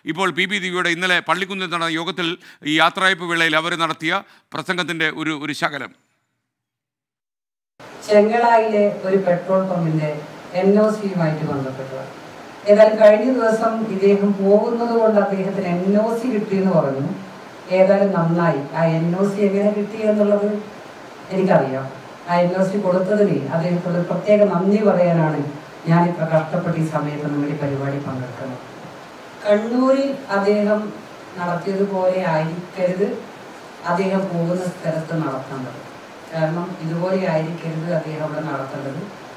ഇപ്പോൾ P P ദിവ്യയുടെ ഇന്നലെ പള്ളിക്കുന്നിൽ നടന്ന യോഗത്തിൽ ഈ യാത്രയപ്പ് വേളയിൽ അവർ നടത്തിയ പ്രസംഗത്തിന്റെ ഒരു ഒരു ശകലം ചെങ്ങളായിലെ ഒരു പെട്രോൾ പമ്പിന്റെ എൻ ഒ സിയുമായിട്ട് ബന്ധപ്പെട്ടതാണ് ഏതായാലും കഴിഞ്ഞ ദിവസം ഇദ്ദേഹം പോകുന്നത് കൊണ്ട് അദ്ദേഹത്തിന് എൻ ഒ സി കിട്ടിയെന്ന് പറഞ്ഞു ഏതായാലും നന്നായി ആ എൻ ഒ സി എങ്ങനെ കിട്ടി എന്നുള്ളത് എനിക്കറിയാം ആ എൻ ഒ സി കൊടുത്തതിന് അദ്ദേഹത്തോട് പ്രത്യേക നന്ദി പറയാനാണ് ഞാൻ ഇത്ര കഷ്ടപ്പെട്ട് ഈ സമയത്ത് നമ്മുടെ ഈ പരിപാടി പങ്കെടുക്കുന്നത് കണ്ണൂരിൽ അദ്ദേഹം നടത്തിയതുപോലെ ആയിരിക്കരുത് അദ്ദേഹം പോകുന്ന സ്ഥലത്ത് നടത്തേണ്ടത് കാരണം ഇതുപോലെ ആയിരിക്കരുത് അദ്ദേഹം അവിടെ നടത്തേണ്ടത്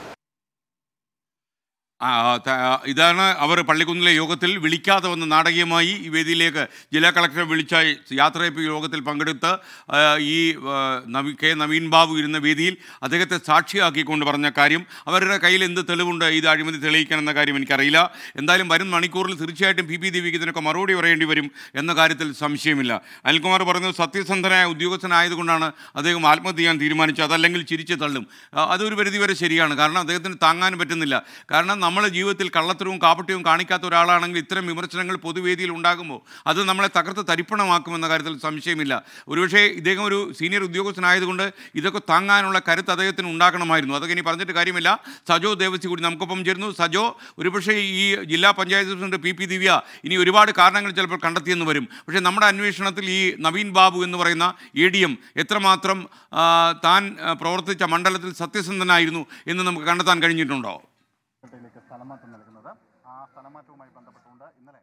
ആ, ത- ഇതാണ് അവർ പള്ളിക്കുന്നിലെ യോഗത്തിൽ വിളിക്കാതെ വന്ന് നാടകീയമായി ഈ വേദിയിലേക്ക് ജില്ലാ കളക്ടറെ വിളിച്ച യാത്രയപ്പ് യോഗത്തിൽ പങ്കെടുത്ത് ആ, ഈ ആ, നവി കെ നവീൻ ബാബു ഇരുന്ന വേദിയിൽ അദ്ദേഹത്തെ സാക്ഷിയാക്കിക്കൊണ്ട് പറഞ്ഞ കാര്യം അവരുടെ കയ്യിൽ എന്ത് തെളിവുണ്ട് ഇത് അഴിമതി തെളിയിക്കാൻ എന്ന കാര്യം എനിക്കറിയില്ല എന്തായാലും വരും മണിക്കൂറിൽ തീർച്ചയായിട്ടും പി പി ദേവിക്ക് ഇതിനൊക്കെ മറുപടി പറയേണ്ടി വരും എന്ന കാര്യത്തിൽ സംശയമില്ല അനിൽകുമാർ പറഞ്ഞത് സത്യസന്ധനായ ഉദ്യോഗസ്ഥനായതുകൊണ്ടാണ് അദ്ദേഹം ആത്മഹത്യ ചെയ്യാൻ തീരുമാനിച്ചത് അതല്ലെങ്കിൽ ചിരിച്ചു തള്ളും ആ, അതൊരു പരിധിവരെ ശരിയാണ് കാരണം അദ്ദേഹത്തിന് താങ്ങാൻ പറ്റുന്നില്ല കാരണം നമ്മുടെ ജീവിതത്തിൽ കള്ളത്തരവും കാപട്യവും കാണിക്കാത്ത ഒരാളാണെങ്കിൽ ഇത്തരം വിമർശനങ്ങൾ പൊതുവേദിയിൽ ഉണ്ടാകുമ്പോൾ അത് നമ്മളെ തകർത്ത് തരിപ്പണമാക്കുമെന്ന കാര്യത്തിൽ സംശയമില്ല ഒരുപക്ഷേ ഇദ്ദേഹം ഒരു സീനിയർ ഉദ്യോഗസ്ഥനായതുകൊണ്ട് ഇതൊക്കെ താങ്ങാനുള്ള കരുത്ത് അദ്ദേഹത്തിന് ഉണ്ടാക്കണമായിരുന്നു അതൊക്കെ ഇനി പറഞ്ഞിട്ട് കാര്യമില്ല സജോ ദേവസി കൂടി നമുക്കൊപ്പം ചേരുന്നു സജോ ഒരുപക്ഷേ ഈ ജില്ലാ panchayat president P P Divya ഇനി ഒരുപാട് കാരണങ്ങൾ ചിലപ്പോൾ കണ്ടെത്തിയെന്ന് വരും പക്ഷേ നമ്മുടെ അന്വേഷണത്തിൽ ഈ നവീൻ ബാബു എന്ന് പറയുന്ന എ ഡി എം എത്രമാത്രം ആ, താൻ ആ, പ്രവർത്തിച്ച മണ്ഡലത്തിൽ സത്യസന്ധനായിരുന്നു എന്ന് നമുക്ക് കണ്ടെത്താൻ കഴിഞ്ഞിട്ടുണ്ടോ ിലേക്ക് സ്ഥലമാറ്റം നൽകുന്നത് ആ സ്ഥലമാറ്റവുമായി ബന്ധപ്പെട്ടുകൊണ്ട് ഇന്നലെ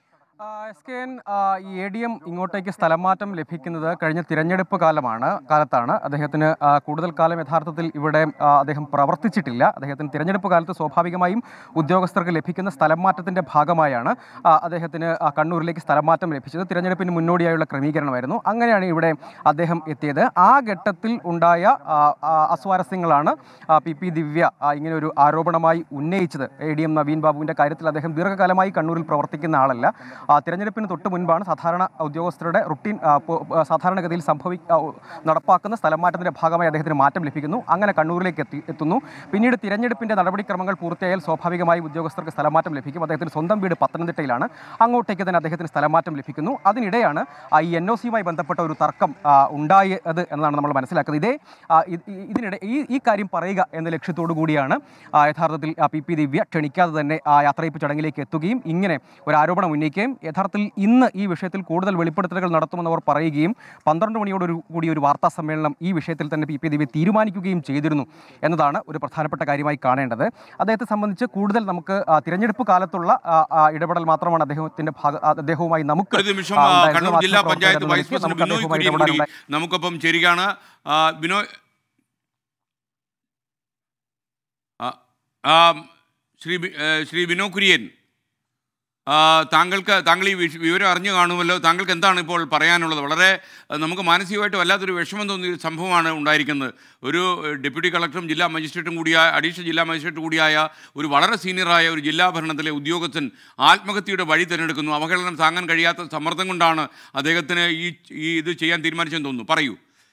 എസ് കെ എൻ ഈ എ ഡി എം ഇങ്ങോട്ടേക്ക് സ്ഥലം മാറ്റം ലഭിക്കുന്നത് കഴിഞ്ഞ തിരഞ്ഞെടുപ്പ് കാലമാണ് കാലത്താണ് അദ്ദേഹത്തിന് ആ, കൂടുതൽ കാലം യഥാർത്ഥത്തിൽ ഇവിടെ ആ, അദ്ദേഹം പ്രവർത്തിച്ചിട്ടില്ല അദ്ദേഹത്തിന് തിരഞ്ഞെടുപ്പ് കാലത്ത് സ്വാഭാവികമായും ഉദ്യോഗസ്ഥർക്ക് ലഭിക്കുന്ന സ്ഥലം മാറ്റത്തിൻ്റെ ഭാഗമായാണ് ആ, അദ്ദേഹത്തിന് ആ, കണ്ണൂരിലേക്ക് സ്ഥലം മാറ്റം ലഭിച്ചത് തിരഞ്ഞെടുപ്പിന് മുന്നോടിയായുള്ള ക്രമീകരണമായിരുന്നു അങ്ങനെയാണ് ഇവിടെ അദ്ദേഹം എത്തിയത് ആ ഘട്ടത്തിൽ ഉണ്ടായ ആ, ആ, അസ്വാരസ്യങ്ങളാണ് ആ, പി പി ദിവ്യ ആ, ഇങ്ങനെ ഒരു ആരോപണമായി ഉന്നയിച്ചത് എ ഡി എം നവീൻ ബാബുവിൻ്റെ കാര്യത്തിൽ അദ്ദേഹം ദീർഘകാലമായി കണ്ണൂരിൽ പ്രവർത്തിക്കുന്ന ആളല്ല ആ, തിരഞ്ഞെടുപ്പിന് തൊട്ട് മുൻപാണ് സാധാരണ ഉദ്യോഗസ്ഥരുടെ റുട്ടീൻ ആ, പോ- ആ, സാധാരണഗതിയിൽ സംഭവി ആ, നടപ്പാക്കുന്ന സ്ഥലം മാറ്റത്തിൻ്റെ ഭാഗമായി അദ്ദേഹത്തിന് മാറ്റം ലഭിക്കുന്നു അങ്ങനെ കണ്ണൂരിലേക്ക് എത്തി എത്തുന്നു പിന്നീട് തിരഞ്ഞെടുപ്പിൻ്റെ നടപടിക്രമങ്ങൾ പൂർത്തിയായാൽ സ്വാഭാവികമായും ഉദ്യോഗസ്ഥർക്ക് സ്ഥലം മാറ്റം ലഭിക്കും അദ്ദേഹത്തിന് സ്വന്തം വീട് പത്തനംതിട്ടയിലാണ് അങ്ങോട്ടേക്ക് തന്നെ അദ്ദേഹത്തിന് സ്ഥലം മാറ്റം ലഭിക്കുന്നു അതിനിടെയാണ് ആ, ഈ എൻ ഒ സിയുമായി ബന്ധപ്പെട്ട ഒരു തർക്കം ആ, ഉണ്ടായത് എന്നതാണ് നമ്മൾ മനസ്സിലാക്കുന്നത് ഇതേ ആ, ഇത് ഈ- ഇതിനിടെ ഈ ഈ കാര്യം പറയുക എന്ന ലക്ഷ്യത്തോടു കൂടിയാണ് ആ, യഥാർത്ഥത്തിൽ ആ, പി പി ദിവ്യ ക്ഷണിക്കാതെ തന്നെ ആ യാത്രയപ്പ് ചടങ്ങിലേക്ക് എത്തുകയും ഇങ്ങനെ ഒരു ആരോപണം ഉന്നയിക്കുകയും യഥാർത്ഥത്തിൽ ഇന്ന് ഈ വിഷയത്തിൽ കൂടുതൽ വെളിപ്പെടുത്തലുകൾ നടത്തുമെന്ന് അവർ പറയുകയും പന്ത്രണ്ട് മണിയോടൊരു കൂടി ഒരു വാർത്താ സമ്മേളനം ഈ വിഷയത്തിൽ തന്നെ പി പി ദിവ്യ തീരുമാനിക്കുകയും ചെയ്തിരുന്നു എന്നതാണ് ഒരു പ്രധാനപ്പെട്ട കാര്യമായി കാണേണ്ടത് അദ്ദേഹത്തെ സംബന്ധിച്ച് കൂടുതൽ നമുക്ക് ആ, തിരഞ്ഞെടുപ്പ് കാലത്തുള്ള ആ, ആ, ഇടപെടൽ മാത്രമാണ് അദ്ദേഹത്തിന്റെ ഭാഗ ആ, അദ്ദേഹവുമായി നമുക്ക് ഒരു നിമിഷം ആ, ആ, ഉണ്ടായിരുന്നത്. കണ്ണൂർ ജില്ലാ മാധ്യമപ്രവർത്തകർ പഞ്ചായത്ത് എന്ന വൈസ് നിലയ്ക്ക് പ്രസിഡന്റ് നമുക്ക് ബിനോയ് അദ്ദേഹവുമായി കുര്യൻ കൂടി ഇടപെടാനുണ്ടായി. നമുക്കൊപ്പം ചേരുകയാണ് ആ, ബിനോയ് ആ, ആ, ശ്രീ ബി- ഏ, ശ്രീ ബിനോ കുര്യൻ ആ, താങ്കൾക്ക് താങ്കൾ ഈ വിഷ- വിവരം അറിഞ്ഞു കാണുമല്ലോ താങ്കൾക്ക് എന്താണ് ഇപ്പോൾ പറയാനുള്ളത് വളരെ ആ, നമുക്ക് മാനസികമായിട്ട് വല്ലാത്തൊരു വിഷമം തോന്നിയ ഒരു സംഭവമാണ് ഉണ്ടായിരിക്കുന്നത് ഒരു ഏ, ഡെപ്യൂട്ടി കളക്ടറും ജില്ലാ മജിസ്ട്രേറ്റും കൂടിയായ അഡീഷണൽ ജില്ലാ മജിസ്ട്രേറ്റ് കൂടിയായ ഒരു വളരെ സീനിയറായ ഒരു ജില്ലാ ഭരണത്തിലെ ഉദ്യോഗസ്ഥൻ ആത്മഹത്യയുടെ വഴി തിരഞ്ഞെടുക്കുന്നു അവഹേളനം താങ്ങാൻ കഴിയാത്ത സമ്മർദ്ദം കൊണ്ടാണ് അദ്ദേഹത്തിന് ഈ ഈ ഇത് ചെയ്യാൻ തീരുമാനിച്ചെന്ന് തോന്നുന്നു പറയൂ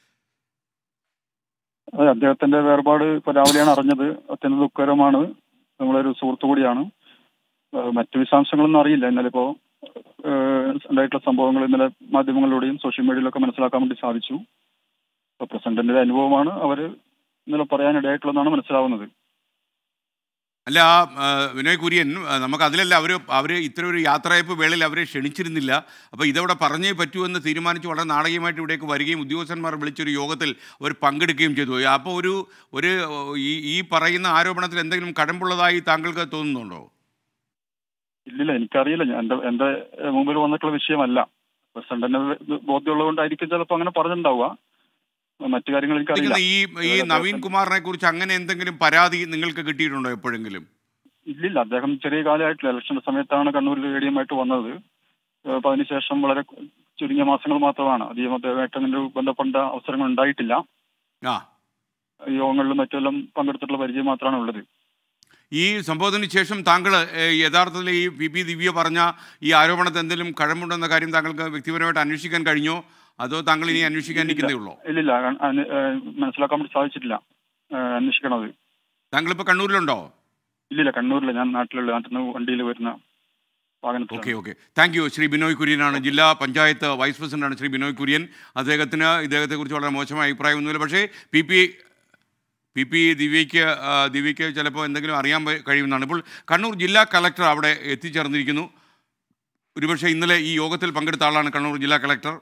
അതെ അദ്ദേഹത്തിന്റെ വേർപാട് ഇപ്പൊ രാവിലെയാണ് അറിഞ്ഞത് അത്യന്തം ദുഃഖകരമാണ് നമ്മളൊരു സുഹൃത്തു കൂടിയാണ് ഏഹ് മറ്റു വിശദാംശങ്ങളൊന്നും അറിയില്ല ഇന്നലെ ഇപ്പോ ഏഹ് ഉണ്ടായിട്ടുള്ള സംഭവങ്ങൾ ഇന്നലെ മാധ്യമങ്ങളിലൂടെയും സോഷ്യൽ മീഡിയയിലൊക്കെ മനസ്സിലാക്കാൻ വേണ്ടി സാധിച്ചു അപ്പൊ പ്രസിഡന്റിന്റെ അനുഭവമാണ് അവര് ഇന്നലെ പറയാനിടയായിട്ടുള്ളതെന്നാണ് മനസ്സിലാവുന്നത് അല്ല ആ, വിനോയ് കുര്യൻ ആ, നമുക്ക് അതിലല്ല അവർ അവർ ഇത്തരം ഒരു യാത്രയപ്പ് വേളയിൽ അവരെ ക്ഷണിച്ചിരുന്നില്ല അപ്പോൾ ഇതവിടെ പറഞ്ഞേ പറ്റൂ എന്ന് തീരുമാനിച്ച് വളരെ നാടകീയമായിട്ട് ഇവിടേക്ക് വരികയും ഉദ്യോഗസ്ഥന്മാർ വിളിച്ചൊരു യോഗത്തിൽ അവർ പങ്കെടുക്കുകയും ചെയ്തു അപ്പോൾ ഒരു ഒരു ഈ ഈ പറയുന്ന ആരോപണത്തിൽ എന്തെങ്കിലും കഴമ്പുള്ളതായി താങ്കൾക്ക് തോന്നുന്നുണ്ടോ ഇല്ലില്ല എനിക്കറിയില്ല ഞാൻ എന്റെ എന്റെ ഏഹ് മുമ്പിൽ വന്നിട്ടുള്ള വിഷയമല്ല പ്രസിഡന്റിന് ബോധ്യമുള്ളതുകൊണ്ടായിരിക്കും ചിലപ്പോൾ അങ്ങനെ പറഞ്ഞിട്ടുണ്ടാവുക മറ്റു കാര്യങ്ങൾ എനിക്കറിയില്ല ഈ ഈ നവീൻ കുമാറിനെ കുറിച്ച് അങ്ങനെ എന്തെങ്കിലും പരാതി നിങ്ങൾക്ക് കിട്ടിയിട്ടുണ്ടോ എപ്പോഴെങ്കിലും ഇല്ലില്ല അദ്ദേഹം ചെറിയ കാലമായിട്ടില്ല ഇലക്ഷന്റെ സമയത്താണ് കണ്ണൂരിൽ റേഡിയമായിട്ട് വന്നത് ഏഹ് അപ്പൊ അതിനുശേഷം വളരെ ചുരുങ്ങിയ മാസങ്ങൾ മാത്രമാണ് അധികം അദ്ദേഹമായിട്ട് അങ്ങനെ ഒരു ബന്ധപ്പെട്ട അവസരങ്ങൾ ഉണ്ടായിട്ടില്ല ആ ഈ യോഗങ്ങളിലും മറ്റെല്ലാം പങ്കെടുത്തിട്ടുള്ള പരിചയം മാത്രമാണ് ഉള്ളത് ഈ സംഭവത്തിന് ശേഷം താങ്കൾ ഏഹ്, യഥാർത്ഥത്തിൽ ഈ പി പി ദിവ്യ പറഞ്ഞ ഈ ആരോപണത്തിൽ എന്തെങ്കിലും കഴമ്പുണ്ടെന്ന കാര്യം താങ്കൾക്ക് വ്യക്തിപരമായിട്ട് അന്വേഷിക്കാൻ കഴിഞ്ഞോ അതോ താങ്കൾ ഇനി അന്വേഷിക്കാൻ ഇരിക്കുന്നേ ഉള്ളോ ഇല്ലില്ല അ- അ- ഏഹ് മനസ്സിലാക്കാൻ വേണ്ടി സാധിച്ചിട്ടില്ല ഏഹ് അന്വേഷിക്കണത് താങ്കളിപ്പോൾ കണ്ണൂരിലുണ്ടോ ഇല്ലില്ല കണ്ണൂരില്ല ഞാൻ നാട്ടിലുള്ള നാട്ടിൽ നിന്ന് വണ്ടിയിൽ വരുന്ന വാഹനത്തിലാണ് okay okay thank you Shri Binoy കുര്യനാണ് ജില്ലാ പഞ്ചായത്ത് വൈസ് പ്രസിഡന്റാണ് ശ്രീ ബിനോയ് കുര്യൻ അദ്ദേഹത്തിന് ഇദ്ദേഹത്തെക്കുറിച്ച് വളരെ മോശമായ അഭിപ്രായമൊന്നുമില്ല പക്ഷേ പി പി പി പി ദിവ്യയ്ക്ക് ആ, ദിവ്യയ്ക്ക് ചിലപ്പോൾ എന്തെങ്കിലും അറിയാൻ പ- കഴിയുമെന്നാണ് ഇപ്പോൾ കണ്ണൂർ ജില്ലാ കളക്ടർ അവിടെ എത്തിച്ചേർന്നിരിക്കുന്നു ഒരുപക്ഷെ ഇന്നലെ ഈ യോഗത്തിൽ പങ്കെടുത്ത ആളാണ് കണ്ണൂർ ജില്ലാ കളക്ടർ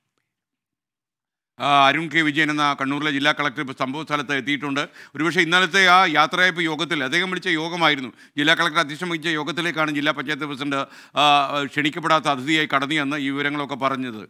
ആ, അരുൺ കെ വിജയൻ എന്ന കണ്ണൂരിലെ ജില്ലാ കളക്ടർ ഇപ്പോൾ സംഭവ സ്ഥലത്ത് എത്തിയിട്ടുണ്ട് ഒരുപക്ഷെ ഇന്നലത്തെ ആ യാത്രയപ്പ് യോഗത്തിൽ അദ്ദേഹം വിളിച്ച യോഗമായിരുന്നു ജില്ലാ കളക്ടർ അധ്യക്ഷം വഹിച്ച യോഗത്തിലേക്കാണ് ജില്ലാ പഞ്ചായത്ത് പ്രസിഡന്റ് ആ, ക്ഷണിക്കപ്പെടാത്ത അതിഥിയായി കടന്നു എന്ന് ഈ വിവരങ്ങളൊക്കെ പറഞ്ഞത്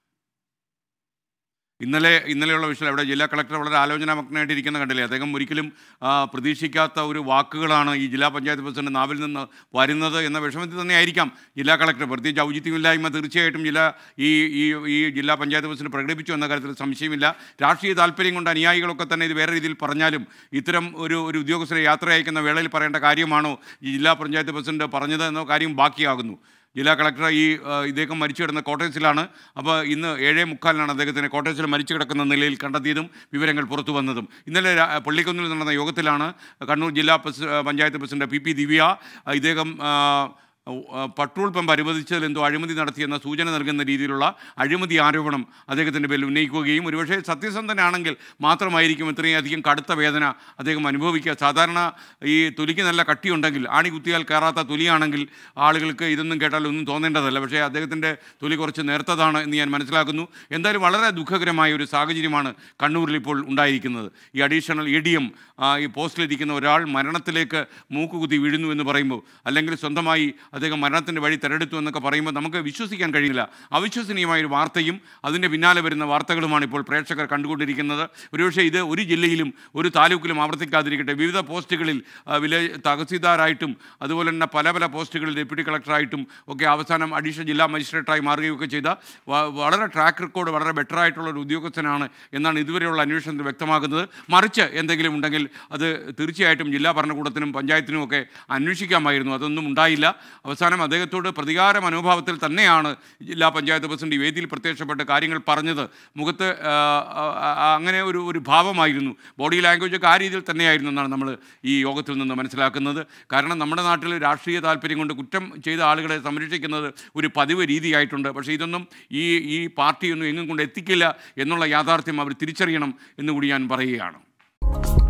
ഇന്നലെ ഇന്നലെയുള്ള വിഷയം അവിടെ ജില്ലാ കളക്ടർ വളരെ ആലോചനാമഗ്നായിട്ടിരിക്കുന്ന കണ്ടില്ലേ അദ്ദേഹം ഒരിക്കലും ആ, പ്രതീക്ഷിക്കാത്ത ഒരു വാക്കുകളാണ് ഈ ജില്ലാ പഞ്ചായത്ത് പ്രസിഡന്റ് നാവിൽ നിന്ന് വരുന്നത് എന്ന വിഷമത്തിൽ തന്നെ ആയിരിക്കാം ജില്ലാ കളക്ടർ പ്രത്യേകിച്ച് ഔചിത്യമില്ലായ്മ തീർച്ചയായിട്ടും ജില്ലാ ഈ ഈ ഈ ജില്ലാ പഞ്ചായത്ത് പ്രസിഡന്റ് പ്രകടിപ്പിച്ചു എന്ന കാര്യത്തിൽ സംശയമില്ല രാഷ്ട്രീയ താല്പര്യം കൊണ്ട് അനുയായികളൊക്കെ തന്നെ ഇത് വേറെ രീതിയിൽ പറഞ്ഞാലും ഇത്തരം ഒരു ഒരു ഉദ്യോഗസ്ഥരെ യാത്ര അയക്കുന്ന വേളയിൽ പറയേണ്ട കാര്യമാണോ ഈ ജില്ലാ പഞ്ചായത്ത് പ്രസിഡന്റ് പറഞ്ഞത് എന്ന കാര്യം ബാക്കിയാകുന്നു ജില്ലാ കളക്ടർ ഈ ആ, ഇദ്ദേഹം മരിച്ചു കിടന്ന കോട്ടയസിലാണ് അപ്പോൾ ഇന്ന് ഏഴേ മുക്കാലിനാണ് അദ്ദേഹത്തിന് കോട്ടയസിൽ മരിച്ചു കിടക്കുന്ന നിലയിൽ കണ്ടെത്തിയതും വിവരങ്ങൾ പുറത്തു വന്നതും ഇന്നലെ രാ- പള്ളിക്കുന്നിൽ നടന്ന യോഗത്തിലാണ് കണ്ണൂർ ജില്ലാ president- panchayat president P P Divya ആ, ഇദ്ദേഹം ആ, ആ, പെട്രോൾ പമ്പ് അനുവദിച്ചതിൽ എന്തോ അഴിമതി നടത്തിയെന്ന സൂചന നൽകുന്ന രീതിയിലുള്ള അഴിമതി ആരോപണം അദ്ദേഹത്തിൻ്റെ പേരിൽ ഉന്നയിക്കുകയും ഒരുപക്ഷെ സത്യസന്ധനാണെങ്കിൽ മാത്രമായിരിക്കും ഇത്രയും അധികം കടുത്ത വേദന അദ്ദേഹം അനുഭവിക്കുക സാധാരണ ഈ തൊലിക്ക് നല്ല കട്ടിയുണ്ടെങ്കിൽ ആണി കുത്തിയാൽ കയറാത്ത തൊലിയാണെങ്കിൽ ആളുകൾക്ക് ഇതൊന്നും കേട്ടാൽ ഒന്നും തോന്നേണ്ടതല്ല പക്ഷേ അദ്ദേഹത്തിൻ്റെ തൊലി കുറച്ച് നേർത്തതാണ് എന്ന് ഞാൻ മനസ്സിലാക്കുന്നു എന്തായാലും വളരെ ദുഃഖകരമായ ഒരു സാഹചര്യമാണ് കണ്ണൂരിൽ ഇപ്പോൾ ഉണ്ടായിരിക്കുന്നത് ഈ അഡീഷണൽ എ ഡി എം ഈ പോസ്റ്റിലിരിക്കുന്ന ഒരാൾ മരണത്തിലേക്ക് മൂക്കുകുത്തി വീഴുന്നു എന്ന് പറയുമ്പോൾ അല്ലെങ്കിൽ സ്വന്തമായി അദ്ദേഹം മരണത്തിൻ്റെ വഴി തിരഞ്ഞെടുത്തു എന്നൊക്കെ പറയുമ്പോൾ നമുക്ക് വിശ്വസിക്കാൻ കഴിയില്ല അവിശ്വസനീയമായ ഒരു വാർത്തയും അതിൻ്റെ പിന്നാലെ വരുന്ന വാർത്തകളുമാണ് ഇപ്പോൾ പ്രേക്ഷകർ കണ്ടുകൊണ്ടിരിക്കുന്നത് ഒരുപക്ഷെ ഇത് ഒരു ജില്ലയിലും ഒരു താലൂക്കിലും ആവർത്തിക്കാതിരിക്കട്ടെ വിവിധ പോസ്റ്റുകളിൽ ആ, വില്ലേജ് തഹസീൽദാരായിട്ടും അതുപോലെ തന്നെ പല പല പോസ്റ്റുകളിൽ ഡെപ്യൂട്ടി കളക്ടറായിട്ടും ഒക്കെ അവസാനം അഡീഷണൽ ജില്ലാ മജിസ്ട്രേറ്റായി മാറുകയൊക്കെ ചെയ്ത വ- വളരെ ട്രാക്ക് റെക്കോർഡ് വളരെ ബെറ്റർ ആയിട്ടുള്ള ഒരു ഉദ്യോഗസ്ഥനാണ് എന്നാണ് ഇതുവരെയുള്ള അന്വേഷണത്തിൽ വ്യക്തമാകുന്നത് മറിച്ച് എന്തെങ്കിലും ഉണ്ടെങ്കിൽ അത് തീർച്ചയായിട്ടും ജില്ലാ ഭരണകൂടത്തിനും പഞ്ചായത്തിനും ഒക്കെ അന്വേഷിക്കാമായിരുന്നു അതൊന്നും ഉണ്ടായില്ല അവസാനം അദ്ദേഹത്തോട് പ്രതികാര മനോഭാവത്തിൽ തന്നെയാണ് ജില്ലാ പഞ്ചായത്ത് പ്രസിഡന്റ് ഈ വേദിയിൽ പ്രത്യക്ഷപ്പെട്ട് കാര്യങ്ങൾ പറഞ്ഞത് മുഖത്ത് ആ, ആ, ആ, അങ്ങനെ ഒരു ഒരു ഭാവമായിരുന്നു ബോഡി ലാംഗ്വേജ് ഒക്കെ ആ രീതിയിൽ തന്നെയായിരുന്നു എന്നാണ് നമ്മൾ ഈ യോഗത്തിൽ നിന്ന് മനസ്സിലാക്കുന്നത് കാരണം നമ്മുടെ നാട്ടിൽ രാഷ്ട്രീയ താല്പര്യം കൊണ്ട് കുറ്റം ചെയ്ത ആളുകളെ സംരക്ഷിക്കുന്നത് ഒരു പതിവ് രീതിയായിട്ടുണ്ട് പക്ഷേ ഇതൊന്നും ഈ ഈ പാർട്ടിയൊന്നും എങ്ങും കൊണ്ട് എത്തിക്കില്ല എന്നുള്ള യാഥാർത്ഥ്യം അവർ തിരിച്ചറിയണം എന്നുകൂടി ഞാൻ പറയുകയാണ്